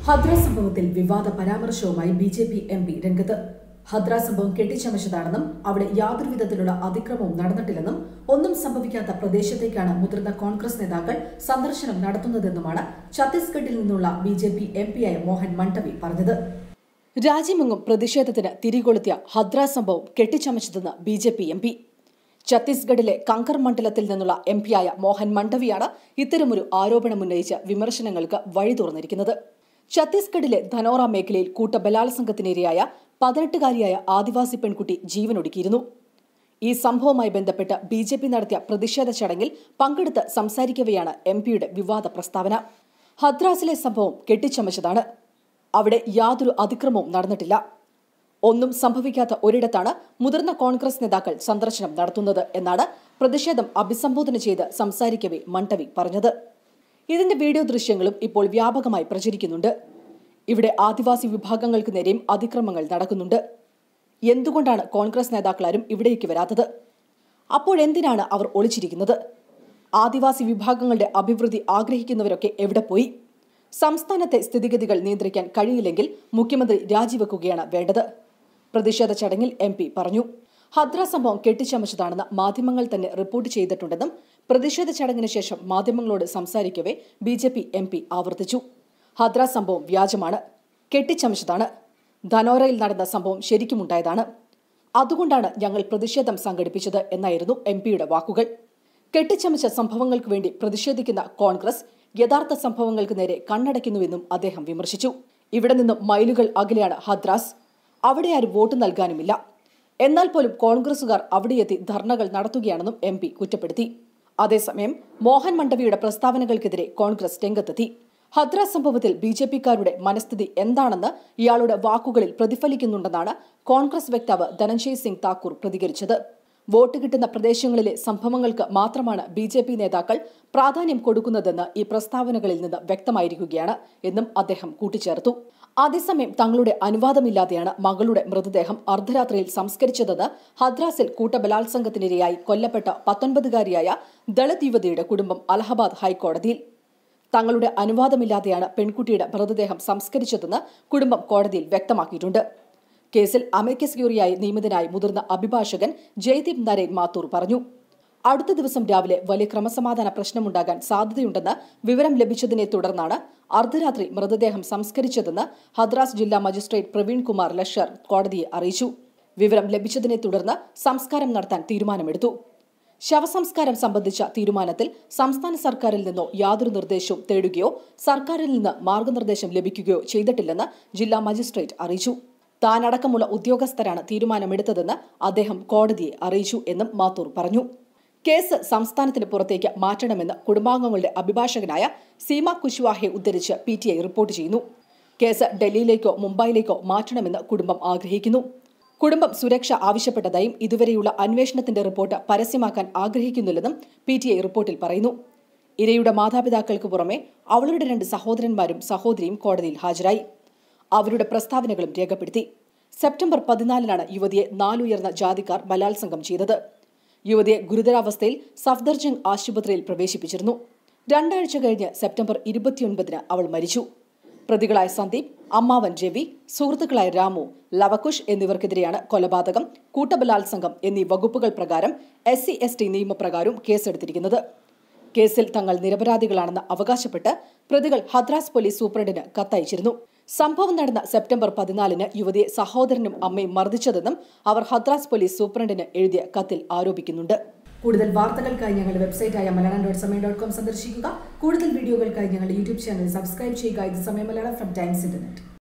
ഹദ്ര സംഭവത്തിൽ വിവാദ പരാമർശവുമായി B J P M P രംഗത്ത് ഹദ്ര സംഭവം കെട്ടിച്ചമച്ചതാണെന്നും അവിടെ യാതൊരു വിധത്തിലുള്ള അതിക്രമവും നടന്നിട്ടില്ലെന്നും ഒന്നും സംഭവിക്കാത്ത പ്രദേശത്തേക്കാണ് മുതിർന്ന കോൺഗ്രസ് നേതാക്കൾ സന്ദർശനം നടത്തുന്നതെന്നുമാണ് ഛത്തീസ്ഗഡിൽ നിന്നുള്ള ബി ജെ പി എം പിയായ മോഹൻ മണ്ഡവി പറഞ്ഞത് രാജ്യമെങ്ങും പ്രതിഷേധത്തിന് തിരികൊളുത്തിയ ഹദ്ര സംഭവം കെട്ടിച്ചമച്ചതെന്ന് B J P M P ഛത്തീസ്ഗഡിലെ കങ്കർ മണ്ഡലത്തിൽ നിന്നുള്ള എം പിയായ മോഹൻ മണ്ഡവിയാണ് ഇത്തരമൊരു ആരോപണമുന്നയിച്ച് വിമർശനങ്ങൾക്ക് വഴി തുറന്നിരിക്കുന്നത് ഛത്തീസ്ഗഡിലെ ധനോറ മേഖലയിൽ കൂട്ടബലാത്സംഗത്തിനിരയായ പതിനെട്ടുകാരിയായ ആദിവാസി പെൺകുട്ടി ജീവനൊടുക്കിയിരുന്നു ഈ സംഭവവുമായി ബന്ധപ്പെട്ട് ബി ജെ പി നടത്തിയ പ്രതിഷേധ ചടങ്ങിൽ പങ്കെടുത്ത് സംസാരിക്കവെയാണ് എം പിയുടെ വിവാദ പ്രസ്താവന ഹദ്രാസിലെ സംഭവം കെട്ടിച്ചമച്ചതാണ് അവിടെ യാതൊരു അതിക്രമവും നടന്നിട്ടില്ല ഒന്നും സംഭവിക്കാത്ത ഒരിടത്താണ് മുതിർന്ന കോൺഗ്രസ് നേതാക്കൾ സന്ദർശനം നടത്തുന്നത് എന്നാണ് പ്രതിഷേധം അഭിസംബോധന ചെയ്ത് സംസാരിക്കവെ മണ്ഡവി പറഞ്ഞത് ഇതിന്റെ വീഡിയോ ദൃശ്യങ്ങളും ഇപ്പോൾ വ്യാപകമായി പ്രചരിക്കുന്നുണ്ട് ഇവിടെ ആദിവാസി വിഭാഗങ്ങൾക്ക് നേരെയും അതിക്രമങ്ങൾ നടക്കുന്നുണ്ട് എന്തുകൊണ്ടാണ് കോൺഗ്രസ് നേതാക്കളാരും ഇവിടേക്ക് വരാത്തത് അപ്പോഴെന്തിനാണ് അവർ ഒളിച്ചിരിക്കുന്നത് ആദിവാസി വിഭാഗങ്ങളുടെ അഭിവൃദ്ധി ആഗ്രഹിക്കുന്നവരൊക്കെ എവിടെ പോയി സംസ്ഥാനത്തെ സ്ഥിതിഗതികൾ നിയന്ത്രിക്കാൻ കഴിയില്ലെങ്കിൽ മുഖ്യമന്ത്രി രാജിവെക്കുകയാണ് വേണ്ടത് പ്രതിഷേധ ചടങ്ങിൽ എം പി പറഞ്ഞു ഹദ്ര സംഭവം കെട്ടിച്ചമച്ചതാണെന്ന് മാധ്യമങ്ങൾ തന്നെ റിപ്പോർട്ട് ചെയ്തിട്ടുണ്ടെന്നും പ്രതിഷേധ ചടങ്ങിന് ശേഷം മാധ്യമങ്ങളോട് സംസാരിക്കവെ B J P M P ആവർത്തിച്ചു ഹദ്ര സംഭവം വ്യാജമാണ് കെട്ടിച്ചമച്ചതാണ് ധനോറയിൽ നടന്ന സംഭവം ശരിക്കുമുണ്ടായതാണ് അതുകൊണ്ടാണ് ഞങ്ങൾ പ്രതിഷേധം സംഘടിപ്പിച്ചത് എന്നായിരുന്നു എം പിയുടെ വാക്കുകൾ കെട്ടിച്ചമച്ച സംഭവങ്ങൾക്ക് വേണ്ടി പ്രതിഷേധിക്കുന്ന കോൺഗ്രസ് യഥാർത്ഥ സംഭവങ്ങൾക്ക് നേരെ കണ്ണടയ്ക്കുന്നുവെന്നും അദ്ദേഹം വിമർശിച്ചു ഇവിടെ നിന്നും മൈലുകൾ അകലെയാണ് ഹദ്രാസ് അവിടെ ആരും വോട്ട് നൽകാനുമില്ല എന്നാൽ പോലും കോൺഗ്രസുകാർ അവിടെയെത്തി ധർണകൾ നടത്തുകയാണെന്നും എം പി കുറ്റപ്പെടുത്തി അതേസമയം മോഹൻ മണ്ഡവിയുടെ പ്രസ്താവനകൾക്കെതിരെ കോൺഗ്രസ് രംഗത്തെത്തി ഹദ്ര സംഭവത്തിൽ ബി ജെ പിക്കാരുടെ മനസ്ഥിതി എന്താണെന്ന് ഇയാളുടെ വാക്കുകളിൽ പ്രതിഫലിക്കുന്നുണ്ടെന്നാണ് കോൺഗ്രസ് വക്താവ് ധനഞ്ജയ് സിംഗ് താക്കൂർ പ്രതികരിച്ചത് വോട്ട് കിട്ടുന്ന പ്രദേശങ്ങളിലെ സംഭവങ്ങൾക്ക് മാത്രമാണ് ബി ജെ പി നേതാക്കൾ പ്രാധാന്യം കൊടുക്കുന്നതെന്ന് ഈ പ്രസ്താവനകളിൽ നിന്ന് വ്യക്തമായിരിക്കുകയാണ് എന്നും അദ്ദേഹം കൂട്ടിച്ചേർത്തു അതേസമയം തങ്ങളുടെ അനുവാദമില്ലാതെയാണ് മകളുടെ മൃതദേഹം അർദ്ധരാത്രിയിൽ സംസ്കരിച്ചതെന്ന് ഹദ്രാസിൽ കൂട്ടബലാത്സംഗത്തിനിരയായി കൊല്ലപ്പെട്ട പത്തൊൻപതുകാരിയായ ദളിത് യുവതിയുടെ കുടുംബം അലഹബാദ് ഹൈക്കോടതിയിൽ തങ്ങളുടെ അനുവാദമില്ലാതെയാണ് പെൺകുട്ടിയുടെ മൃതദേഹം സംസ്കരിച്ചതെന്ന് കുടുംബം കോടതിയിൽ വ്യക്തമാക്കിയിട്ടുണ്ട് കേസിൽ അമിക്കസ് ക്യൂറിയായി നിയമിതനായി മുതിർന്ന അഭിഭാഷകൻ ജയ്ദീപ് നരേൻ മാത്തൂർ പറഞ്ഞു അടുത്ത ദിവസം രാവിലെ വലിയ ക്രമസമാധാന പ്രശ്നമുണ്ടാകാൻ സാധ്യതയുണ്ടെന്ന് വിവരം ലഭിച്ചതിനെ തുടർന്നാണ് അർദ്ധരാത്രി മൃതദേഹം സംസ്കരിച്ചതെന്ന് ഹദ്രാസ് ജില്ലാ മജിസ്ട്രേറ്റ് പ്രവീൺ കുമാർ ലഷർ കോടതിയെ അറിയിച്ചു വിവരം ലഭിച്ചതിനെ തുടർന്ന് സംസ്കാരം നടത്താൻ തീരുമാനമെടുത്തു ശവസംസ്കാരം സംബന്ധിച്ച തീരുമാനത്തിൽ സംസ്ഥാന സർക്കാരിൽ നിന്നോ യാതൊരു നിർദ്ദേശവും തേടുകയോ സർക്കാരിൽ നിന്ന് മാർഗനിർദ്ദേശം ലഭിക്കുകയോ ചെയ്തിട്ടില്ലെന്ന് ജില്ലാ മജിസ്ട്രേറ്റ് അറിയിച്ചു താനടക്കമുള്ള ഉദ്യോഗസ്ഥരാണ് തീരുമാനമെടുത്തതെന്ന് അദ്ദേഹം കോടതിയെ അറിയിച്ചു എന്നും മാത്തൂർ പറഞ്ഞു കേസ് സംസ്ഥാനത്തിന് പുറത്തേക്ക് മാറ്റണമെന്ന് കുടുംബാംഗങ്ങളുടെ അഭിഭാഷകനായ സീമ കുശ്വാഹയെ ഉദ്ധരിച്ച് പി ടി ഐ റിപ്പോർട്ട് ചെയ്യുന്നു കേസ് ഡൽഹിയിലേക്കോ മുംബൈയിലേക്കോ മാറ്റണമെന്ന് കുടുംബം ആഗ്രഹിക്കുന്നു കുടുംബം സുരക്ഷ ആവശ്യപ്പെട്ടതായും ഇതുവരെയുള്ള അന്വേഷണത്തിന്റെ റിപ്പോർട്ട് പരസ്യമാക്കാൻ ആഗ്രഹിക്കുന്നില്ലെന്നും പി ടി ഐ റിപ്പോർട്ടിൽ പറയുന്നു ഇരയുടെ മാതാപിതാക്കൾക്ക് പുറമെ അവളുടെ രണ്ട് സഹോദരന്മാരും സഹോദരിയും കോടതിയിൽ ഹാജരായി അവരുടെ പ്രസ്താവനകളും രേഖപ്പെടുത്തി സെപ്റ്റംബർ പതിനാലിനാണ് യുവതിയെ നാലുയർന്ന ജാതിക്കാർ ബലാത്സംഗം ചെയ്തത് യുവതിയെ ഗുരുതരാവസ്ഥയിൽ സഫ്ദർജംഗ് ആശുപത്രിയിൽ പ്രവേശിപ്പിച്ചിരുന്നു രണ്ടാഴ്ച കഴിഞ്ഞ് സെപ്റ്റംബർ ഇരുപത്തിയൊൻപതിന് അവൾ മരിച്ചു പ്രതികളായ സന്ദീപ് അമ്മാവൻ രവി സുഹൃത്തുക്കളായ രാമു ലവകുഷ് എന്നിവർക്കെതിരെയാണ് കൊലപാതകം കൂട്ടബലാത്സംഗം എന്നീ വകുപ്പുകൾ പ്രകാരം എസ് സി എസ് ടി നിയമപ്രകാരവും കേസെടുത്തിരിക്കുന്നത് കേസിൽ തങ്ങൾ നിരപരാധികളാണെന്ന് അവകാശപ്പെട്ട് പ്രതികൾ ഹദ്രാസ് പോലീസ് സൂപ്രണ്ടിന് കത്തയച്ചിരുന്നു സംഭവം നടന്ന സെപ്റ്റംബർ പതിനാലിന് യുവതിയെ സഹോദരനും അമ്മയും മർദ്ദിച്ചതെന്നും അവർ ഹദ്രാസ് പോലീസ് സൂപ്രണ്ടിന് എഴുതിയ കത്തിൽ ആരോപിക്കുന്നുണ്ട് കൂടുതൽ വാർത്തകൾക്കായി ഞങ്ങളുടെ വെബ്സൈറ്റായ Malayalam dot Samayam dot com സന്ദർശിക്കുക കൂടുതൽ വീഡിയോകൾക്കായി ഞങ്ങളുടെ യൂട്യൂബ് ചാനൽ സബ്സ്ക്രൈബ് ചെയ്യുക ഇത് സമയം മലയാളം ഫ്രം ടൈംസ് ഇന്റർനെറ്റ്